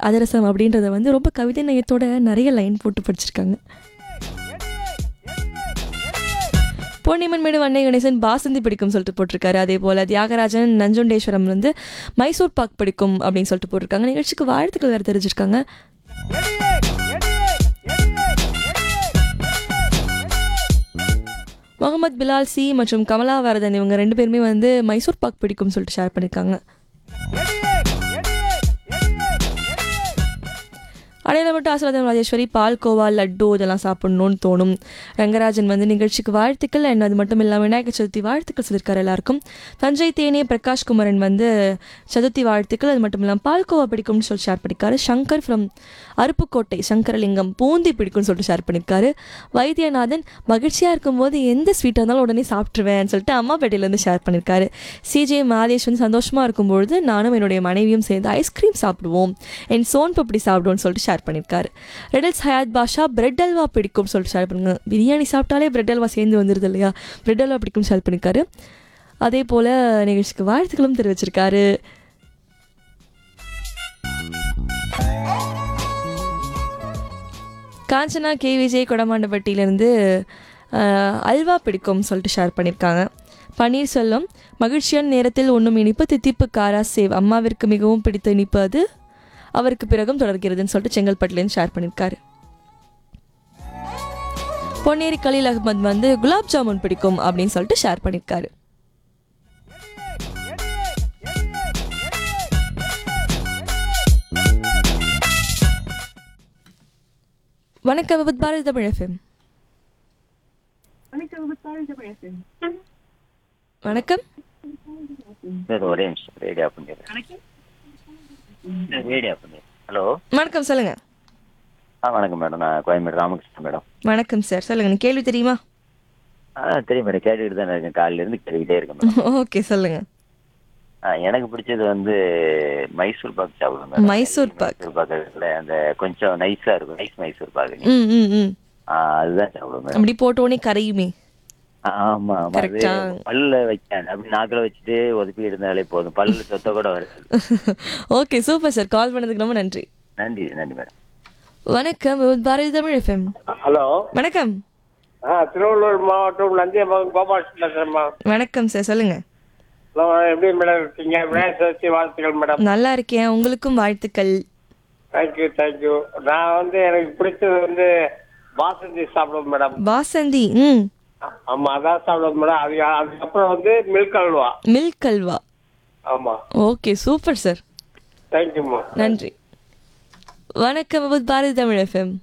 அதிரசம் அப்படின்றத வந்து ரொம்ப கவிதை நயத்தோட நிறைய லைன் போட்டு படிச்சிருக்காங்க பொன்னியம்மன் மேடு வண்ணை கணேசன் பாசந்தி பிடிக்கும் சொல்லிட்டு போட்டிருக்காரு அதே போல் தியாகராஜன் நஞ்சுண்டேஸ்வரம் வந்து மைசூர் பாக் பிடிக்கும் அப்படின்னு சொல்லிட்டு போட்டிருக்காங்க நிகழ்ச்சிக்கு வாழ்த்துக்கள் வேறு தெரிஞ்சிருக்காங்க முகமது பிலால் சி மற்றும் கமலா வரதன் இவங்க ரெண்டு பேருமே வந்து மைசூர் பாக் பிடிக்கும்னு சொல்லிட்டு ஷேர் பண்ணியிருக்காங்க அடையாளப்பட்ட ஆசீர்வாதம் ராஜேஸ்வரி பால் கோவா லட்டு இதெல்லாம் சாப்பிடணும்னு தோணும் ரங்கராஜன் வந்து நிகழ்ச்சிக்கு வாழ்த்துக்கள் அண்ட் அது மட்டும் இல்லாமல் விநாயகர் சதுர்த்தி வாழ்த்துக்கள் சொல்லியிருக்காரு எல்லாருக்கும் தஞ்சை தேனே பிரகாஷ் குமரன் வந்து சதுர்த்தி வாழ்த்துக்கள் அது மட்டும் இல்லாமல் பால் கோவா பிடிக்கும்னு சொல்லி ஷேர் பண்ணியிருக்காரு சங்கர் ஃப்ரம் அருப்புக்கோட்டை சங்கரலிங்கம் பூந்தி பிடிக்கும்னு சொல்லிட்டு ஷேர் பண்ணியிருக்காரு வைத்தியநாதன் மகிழ்ச்சியாக இருக்கும்போது எந்த ஸ்வீட்டாக இருந்தாலும் உடனே சாப்பிட்ருவேன்னு சொல்லிட்டு அம்மாப்பேட்டையிலேருந்து ஷேர் பண்ணியிருக்காரு சிஜே மாதேஷ் வந்து சந்தோஷமாக இருக்கும்பொழுது நானும் என்னுடைய மனைவியும் சேர்ந்து ஐஸ்கிரீம் சாப்பிடுவோம் என் சோன் பப்படி சாப்பிடுவோம்னு சொல்லிட்டு ஷேர் பண்ணியிருக்காரு ரெடல்ஸ் ஹயாத் பாஷா பிரெட் அல்வா பிடிக்கும்னு சொல்லிட்டு ஷேர் பண்ணுங்க பிரியாணி சாப்பிட்டாலே பிரெட் அல்வா சேர்ந்து வந்துடுது இல்லையா பிரெட் அல்வா பிடிக்கும்னு ஷேர் பண்ணியிருக்காரு அதே போல் நிகழ்ச்சிக்கு வாழ்த்துக்களும் தெரிவிச்சிருக்காரு காஞ்சனா கே விஜய் கொடமாண்டப்பட்டியிலேருந்து அல்வா பிடிக்கும் சொல்லிட்டு ஷேர் பண்ணியிருக்காங்க பன்னீர்செல்வம் மகிழ்ச்சியான நேரத்தில் ஒன்றும் இனிப்பு தித்திப்பு காரா சேவ் அம்மாவிற்கு மிகவும் பிடித்த இனிப்பு அது அவருக்கு பிறகும் தொடர்கிறதுன்னு சொல்லிட்டு செங்கல்பட்டுலேருந்து ஷேர் பண்ணியிருக்காரு பொன்னேரி கலீல் அகமது வந்து குலாப் ஜாமுன் பிடிக்கும் அப்படின்னு சொல்லிட்டு ஷேர் பண்ணியிருக்காரு வணக்கம் விபத் பாரதி தமிழ் எஃப்எம் வணக்கம் சார் ஒரே நிமிஷம் ரேடியோ பண்ணிடுறேன் ரேடியோ பண்ணிடுறேன் ஹலோ வணக்கம் சொல்லுங்க ஆ வணக்கம் மேடம் நான் கோயம்பேடு ராமகிருஷ்ணன் மேடம் வணக்கம் சார் சொல்லுங்க எனக்கு கேள்வி தெரியுமா ஆ தெரியும் மேடம் கேட்டுக்கிட்டு தான் இருக்கேன் காலையில இருந்து கேட்டுக்கிட்டே இருக்கேன் மேடம் ஓகே சொல்லுங்க ஆ, எனக்கு பிடிச்சது வந்து மைசூர் பாக் சாப்பிடுவேன் மேடம் மைசூர் பாக். மைசூர் பாக் இருக்குல்ல அந்த கொஞ்சம் நைஸா இருக்கும் நைஸ் மைசூர் பாக் ம் ம் ம் ஆ, அதுதான் சாப்பிடுவேன் மேடம் அப்படி போட்ட உடனே கரையுமே ஆமா ஆமா அது Correct ஆ? பல்ல வைக்க அப்படி நாக்கில் வச்சுட்டு ஒதுப்பி இருந்தாலே போதும் பல்லு சொத்த கூட வருது ஓகே சூப்பர் சார் கால் பண்ணதுக்கு ரொம்ப நன்றி நன்றி நன்றி மேடம் வணக்கம் விபத் பாரதி தமிழ் எஃப்எம் ஹலோ வணக்கம் ஆ திருவள்ளூர் மாவட்டம் நந்தியமகன் கோபால் பேசுறேம்மா வணக்கம் சார் சொல்லுங்க ஹலோ எப்படி மேடம் இருக்கீங்க விநாயகர் சதுர்த்தி வாழ்த்துக்கள் மேடம் நல்லா இருக்கேன் உங்களுக்கும் வாழ்த்துக்கள் தேங்க்யூ தேங்க்யூ நான் வந்து எனக்கு பிடிச்சது வந்து பாசந்தி சாப்பிடுவேன் மேடம் வாசந்தி ம் ஆமா அதான் சாப்பிடுவேன் மேடம் அது அதுக்கப்புறம் வந்து மில்க் அல்வா மில்க் அல்வா ஆமா ஓகே சூப்பர் சார் தேங்க்யூம்மா நன்றி வணக்கம் விபத் பாரதி தமிழ் எஃப்எம்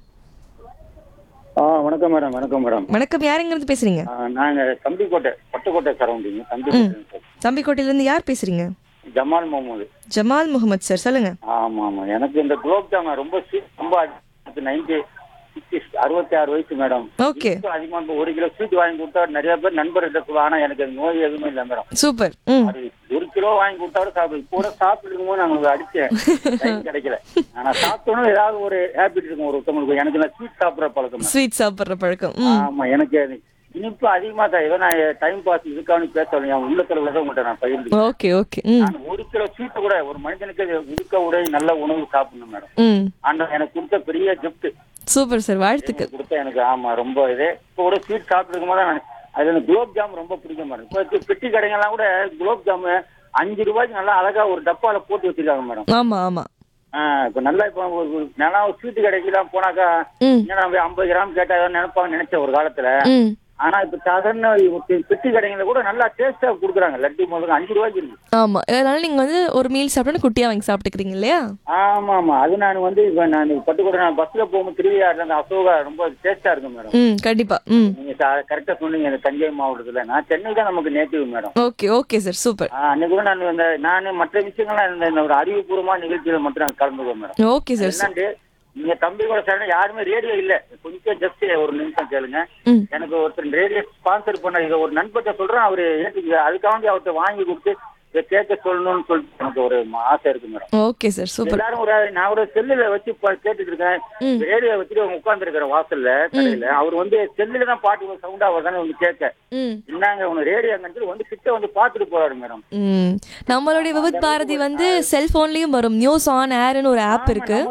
ஆ வணக்கம் மேடம் வணக்கம் மேடம் வணக்கம் யாருங்கிறது பேசுறீங்க ஆ, நாங்க தம்பிக்கோட்டை பட்டுக்கோட்டை சரௌண்டிங் தம்பிக்கோட்டை தம்பிக்கோட்டையிலேருந்து யார் பேசுறீங்க ஜமால் முகமது ஜமால் முகமது சார் சொல்லுங்க ஆமா ஆமா எனக்கு இந்த குலோப் ஜாமுன் ரொம்ப sweet, ரொம்ப நைன்டி சிக்ஸ்டி அறுபத்தி ஆறு வயசு மேடம் ஓகே அதிகமா இப்ப ஒரு கிலோ ஸ்வீட் வாங்கி கொடுத்தா நிறைய பேர் நண்பர்கிட்ட சொல்லுவாங்க ஆனா எனக்கு அது நோய் எதுவுமே இல்லை மேடம் சூப்பர் ம் அது ஒரு கிலோ வாங்கி கொடுத்தா கூட சாப்பிடு இப்போ கூட சாப்பிட்டு இருக்கும்போது நாங்க அடிச்சேன் டைம் கிடைக்கல ஆனா சாப்பிட்டோன்னு ஏதாவது ஒரு ஹேபிட் இருக்கும் ஒரு ஒருத்தவங்களுக்கு எனக்கு நான் ஸ்வீட் சாப்பிடுற பழக்கம் தான். ஸ்வீட் சாப்பிட்ற பழக்கம் ம் ஆமா எனக்கு அது இனிப்பு அதிகமா தான் ஏதோ நான் டைம் பாஸ் இதுக்கான பேசணும் என் உள்ளத்துல உள்ளதை உங்கள்கிட்ட நான் பகிர்ந்து ஓகே ஓகே ம் நான் ஒரு கிலோ ஸ்வீட் கூட ஒரு மனிதனுக்கு அது இருக்க உடை நல்ல உணவு சாப்பிடணும் மேடம் ம் ஆனா எனக்கு கொடுத்த பெரிய gift சூப்பர் சார் வாழ்த்துக்கள் கொடுத்த எனக்கு ஆமா ரொம்ப இது இப்போ கூட ஸ்வீட் சாப்பிட்டுருக்கும் போது நான் அதுல எனக்கு குலோப் ஜாம் ரொம்ப பிடிக்கும் மேடம் இப்போ பெட்டி கடைங்கெல்லாம் கூட குலோப் ஜாம் அஞ்சு ரூபாய்க்கு நல்லா அழகா ஒரு டப்பால போட்டு வச்சிருக்காங்க மேடம் ஆமா ஆமா ஆஹ் இப்போ நல்லா இப்போ ஒரு நல்லா ஒரு ஸ்வீட் கடைக்கெல்லாம் போனாக்கா ம் என்ன நம்ம ஐம்பது கிராம் கேட்டா ஏதாவது நினைப்பாங்க நினைச்சேன் ஒரு காலத்துல ம் ஆனா இப்ப சாதாரண பெ- பெட்டி கடைங்கள கூட நல்லா டேஸ்டா கொடுக்குறாங்க லட்டு முதல்ல அஞ்சு ரூபாய்க்கு இருக்கு ஆமா அதனால நீங்க வந்து ஒரு மீல் சாப்பிட்டோன்னு குட்டியா வாங்கி சாப்பிட்டுக்கிறீங்க இல்லையா ஆமா ஆமா அது நான் வந்து இப்ப நான் பட்டுக்கோட்டை நான் பஸ்ல போகும்போது திருவிழாடுல அந்த அசோகா ரொம்ப டேஸ்டா இருக்கும் மேடம் ம் கண்டிப்பா ம் நீங்க கரெக்டா சொன்னீங்க இந்த தஞ்சை மாவட்டத்துல நான் சென்னை தான் நமக்கு நேட்டிவ் madam okay okay sir super ஆஹ் அன்னைக்கு கூட நான் இந்த நான் மற்ற விஷயங்கள்லாம் இந்த- இந்த ஒரு அறிவுபூர்வமான நிகழ்ச்சியில மட்டும் நான் கலந்துக்குவேன் மேடம் ஓகே சார் என்னண்டு நீங்க தம்பி கூட சார் யாருமே ரேடியோ இல்ல கொஞ்சம் ஜஸ்ட் ஒரு நிமிஷம் கேளுங்க ம் எனக்கு ஒருத்தர் ரேடியோ ஸ்பான்சர் பண்ண இதை ஒரு நண்பர்கிட்ட சொல்றேன் அவரு ஏற்றுக்கு அதுக்காக அவர்கிட்ட வாங்கி கொடுத்து இதை கேட்க சொல்லணும்னு சொல்லிட்டு எனக்கு ஒரு ஆசை இருக்கு மேடம் ஓகே சார் சூப்பர் எல்லாரும் ஒரு நான் ஒரு செல்லுல வச்சு ப- கேட்டுட்டு இருக்கேன் ம். ரேடியோ வச்சுட்டு உட்கார்ந்து இருக்கிற வாசல்ல கடையில அவர் வந்து செல்லுல தான் பாட்டு சவுண்டா வருதானே வந்து கேட்க ம் என்னங்க உன ரேடியோ வந்து கிட்ட வந்து பாத்துட்டு போறாரு மேடம் ம் நம்மளுடைய விபத் பாரதி வந்து செல்போன்லயும் வரும் நியூஸ் ஆன் ஏர்னு ஒரு ஆப் இருக்கு